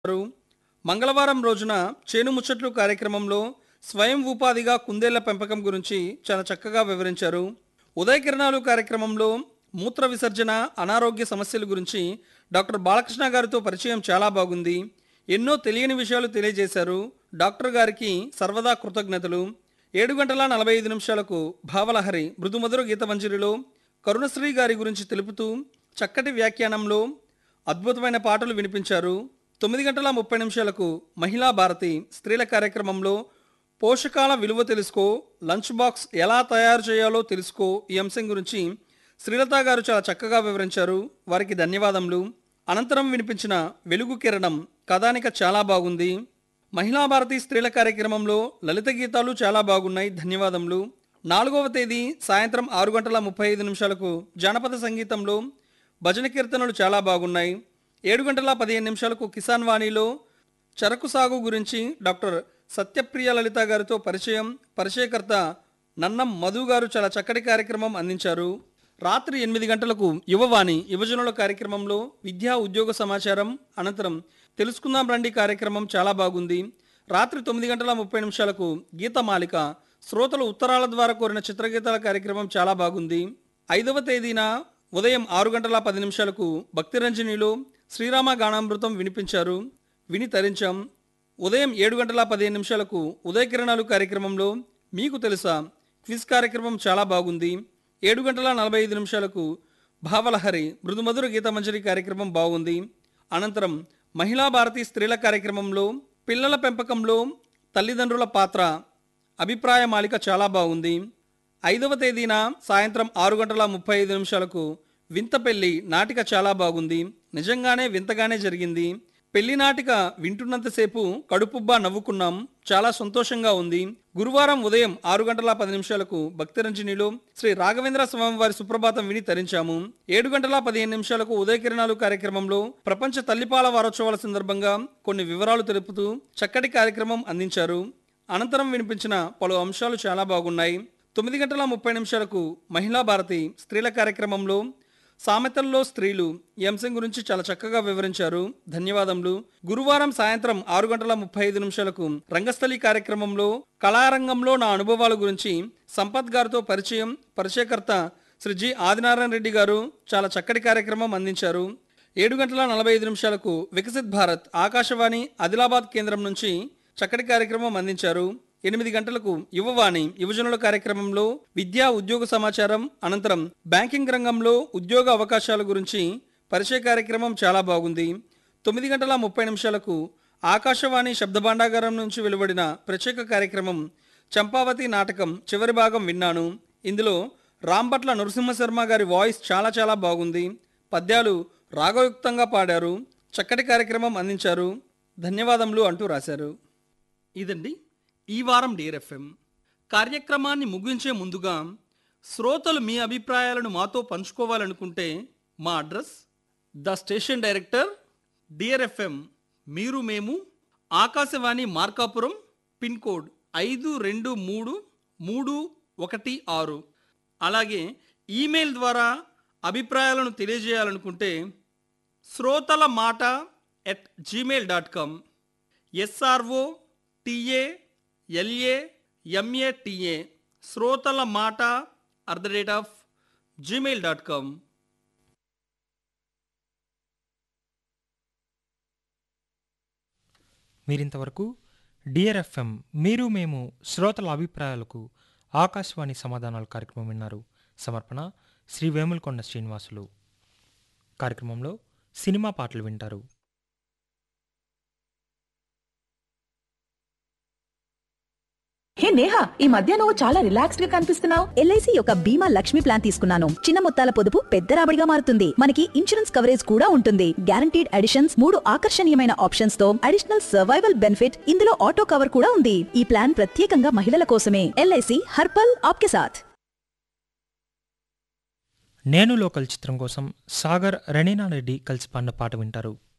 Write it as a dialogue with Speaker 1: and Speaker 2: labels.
Speaker 1: గారు మంగళవారం రోజున చేను ముచ్చట్లు కార్యక్రమంలో స్వయం ఉపాధిగా కుందేళ్ల పెంపకం గురించి చాలా చక్కగా వివరించారు ఉదయ కిరణాలు కార్యక్రమంలో మూత్ర విసర్జన అనారోగ్య సమస్యల గురించి డాక్టర్ బాలకృష్ణ గారితో పరిచయం చాలా బాగుంది ఎన్నో తెలియని విషయాలు తెలియజేశారు డాక్టర్ గారికి సర్వదా కృతజ్ఞతలు ఏడు గంటల నలభై ఐదు నిమిషాలకు భావలహరి మృదుమధుర గీతమంజరిలో కరుణశ్రీ గారి గురించి తెలుపుతూ చక్కటి వ్యాఖ్యానంలో అద్భుతమైన పాటలు వినిపించారు తొమ్మిది గంటల ముప్పై నిమిషాలకు మహిళా భారతి స్త్రీల కార్యక్రమంలో పోషకాల విలువ తెలుసుకో లంచ్ బాక్స్ ఎలా తయారు చేయాలో తెలుసుకో ఈ అంశం గురించి శ్రీలత గారు చాలా చక్కగా వివరించారు వారికి ధన్యవాదములు అనంతరం వినిపించిన వెలుగు కిరణం కథానిక చాలా బాగుంది మహిళా భారతి స్త్రీల కార్యక్రమంలో లలిత గీతాలు చాలా బాగున్నాయి ధన్యవాదములు నాలుగవ తేదీ సాయంత్రం ఆరు గంటల ముప్పై ఐదు నిమిషాలకు జానపద సంగీతంలో భజన కీర్తనలు చాలా బాగున్నాయి ఏడు గంటల పదిహేను నిమిషాలకు కిసాన్ వాణిలో చెరకు సాగు గురించి డాక్టర్ సత్యప్రియ లలిత గారితో పరిచయం పరిచయకర్త నన్నం మధు గారు చాలా చక్కటి కార్యక్రమం అందించారు రాత్రి ఎనిమిది గంటలకు యువవాణి యువజనుల కార్యక్రమంలో విద్యా ఉద్యోగ సమాచారం అనంతరం తెలుసుకుందాం రండి కార్యక్రమం చాలా బాగుంది రాత్రి తొమ్మిది గంటల ముప్పై నిమిషాలకు గీతమాలిక శ్రోతలు ఉత్తరాల ద్వారా కోరిన చిత్రగీతాల కార్యక్రమం చాలా బాగుంది ఐదవ తేదీన ఉదయం ఆరు గంటల పది నిమిషాలకు భక్తిరంజనిలో శ్రీరామ గానామృతం వినిపించారు విని తరించాం ఉదయం ఏడు గంటల పదిహేను నిమిషాలకు ఉదయ కిరణాలు కార్యక్రమంలో మీకు తెలుసా క్విజ్ కార్యక్రమం చాలా బాగుంది ఏడు గంటల నలభై ఐదు నిమిషాలకు భావలహరి మృదుమధుర గీతమంజరి కార్యక్రమం బాగుంది అనంతరం మహిళా భారతి స్త్రీల కార్యక్రమంలో పిల్లల పెంపకంలో తల్లిదండ్రుల పాత్ర అభిప్రాయ మాలిక చాలా బాగుంది ఐదవ తేదీన సాయంత్రం ఆరు గంటల ముప్పై ఐదు నిమిషాలకు వింత పెళ్లి నాటిక చాలా బాగుంది నిజంగానే వింతగానే జరిగింది పెళ్లి నాటిక వింటున్నంతసేపు కడుపుబ్బా నవ్వుకున్నాం చాలా సంతోషంగా ఉంది గురువారం ఉదయం ఆరు గంటల పది నిమిషాలకు భక్తిరంజనిలో శ్రీ రాఘవేంద్ర స్వామి వారి సుప్రభాతం విని తరించాము ఏడు గంటల పదిహేను నిమిషాలకు ఉదయ కిరణాలు కార్యక్రమంలో ప్రపంచ తల్లిపాల వారోత్సవాల సందర్భంగా కొన్ని వివరాలు తెలుపుతూ చక్కటి కార్యక్రమం అందించారు అనంతరం వినిపించిన పలు అంశాలు చాలా బాగున్నాయి తొమ్మిది గంటల ముప్పై నిమిషాలకు మహిళా భారతి స్త్రీల కార్యక్రమంలో సామెతల్లో స్త్రీలు ఈ అంశం గురించి చాలా చక్కగా వివరించారు ధన్యవాదములు గురువారం సాయంత్రం ఆరు గంటల ముప్పై ఐదు నిమిషాలకు రంగస్థలి కార్యక్రమంలో కళారంగంలో నా అనుభవాల గురించి సంపత్ గారితో పరిచయం పరిచయకర్త శ్రీ జి ఆదినారాయణ రెడ్డి గారు చాలా చక్కటి కార్యక్రమం అందించారు ఏడు గంటల నలభై ఐదు నిమిషాలకు వికసిత్ భారత్ ఆకాశవాణి ఆదిలాబాద్ కేంద్రం నుంచి చక్కటి కార్యక్రమం అందించారు ఎనిమిది గంటలకు యువవాణి యువజనుల కార్యక్రమంలో విద్యా ఉద్యోగ సమాచారం అనంతరం బ్యాంకింగ్ రంగంలో ఉద్యోగ అవకాశాల గురించి పరిచయ కార్యక్రమం చాలా బాగుంది తొమ్మిది గంటల ముప్పై నిమిషాలకు ఆకాశవాణి శబ్ద భాండాగారం నుంచి వెలువడిన ప్రత్యేక కార్యక్రమం చంపావతి నాటకం చివరి భాగం విన్నాను ఇందులో రాంభట్ల నరసింహశర్మ గారి వాయిస్ చాలా చాలా బాగుంది పద్యాలు రాగయుక్తంగా పాడారు చక్కటి కార్యక్రమం అందించారు ధన్యవాదములు అంటూ రాశారు ఇదండి ఈ వారం డిఆర్ఎఫ్ఎం కార్యక్రమాన్ని ముగించే ముందుగా శ్రోతలు మీ అభిప్రాయాలను మాతో పంచుకోవాలనుకుంటే మా అడ్రస్ ద స్టేషన్ డైరెక్టర్ డిఆర్ఎఫ్ఎం మీరు మేము ఆకాశవాణి మార్కాపురం పిన్ కోడ్ ఐదు రెండు మూడు మూడు ఒకటి ఆరు అలాగే ఈమెయిల్ ద్వారా అభిప్రాయాలను తెలియజేయాలనుకుంటే శ్రోతల మాట at Gmail dot com S R O T A L A M A T A శ్రోతల మాట at the rate of Gmail dot com
Speaker 2: మీరింతవరకు డిఆర్ఎఫ్ఎం మీరు మేము శ్రోతల అభిప్రాయాలకు ఆకాశవాణి సమాధానాలు కార్యక్రమం విన్నారు సమర్పణ శ్రీ వేములకొండ శ్రీనివాసులు కార్యక్రమంలో సినిమా పాటలు వింటారు
Speaker 3: హే నేహా ఈ మధ్య నువ్వు చాలా రిలాక్స్డ్ గా కనిపిస్తున్నావు
Speaker 4: ఎల్ఐసి యొక్క బీమా లక్ష్మి ప్లాన్ తీసుకున్నాను చిన్న మొత్తాల పొదుపు పెద్ద రాబడిగా మారుతుంది మనకి ఇన్సూరెన్స్ కవరేజ్ కూడా ఉంటుంది గ్యారంటీడ్ అడిషన్స్ మూడు ఆకర్షణీయమైన ఆప్షన్స్ తో అడిషనల్ సర్వైవల్ బెనిఫిట్ ఇందులో ఆటో కవర్ కూడా ఉంది ఈ ప్లాన్ ప్రత్యేకంగా మహిళల కోసమే ఎల్ఐసి హర్పల్ ఆప్కే సాథ్
Speaker 2: నేను లోకల్ చిత్రం కోసం సాగర్ రెణీనా రెడ్డి కలిసి పాడిన పాట వింటారు